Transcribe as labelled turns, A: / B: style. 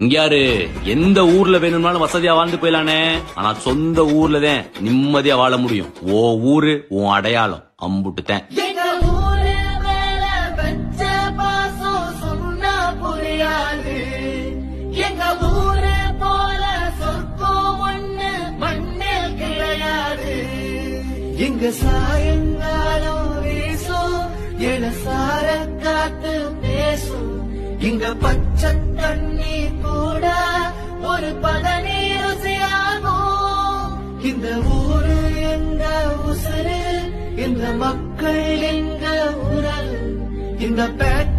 A: இங்க யாரு எந்த ஊர்ல வேணும்னாலும் வசதியா வாழ்ந்து போயிடலானே ஆனா சொந்த ஊர்ல தான் நிம்மதியா வாழ முடியும் ஓ ஊரு உன் அடையாளம் அம்புட்டு தான்
B: எங்க ஊரு மேல வச்ச பாசம் சொன்னா புரியாது எங்க ஊரு போல சொர்க்கம் ஒண்ணு மண்ணில் கிடையாது எங்க சாயங்காலம் வீசும் இளசார காத்து பேசும் இங்க பச்சை தண்ணி கூட ஒரு பதநீர் ருசியாகும் இந்த ஊரு எங்க உசுரு இந்த மக்கள் எங்க உறவு இந்த பேட்டை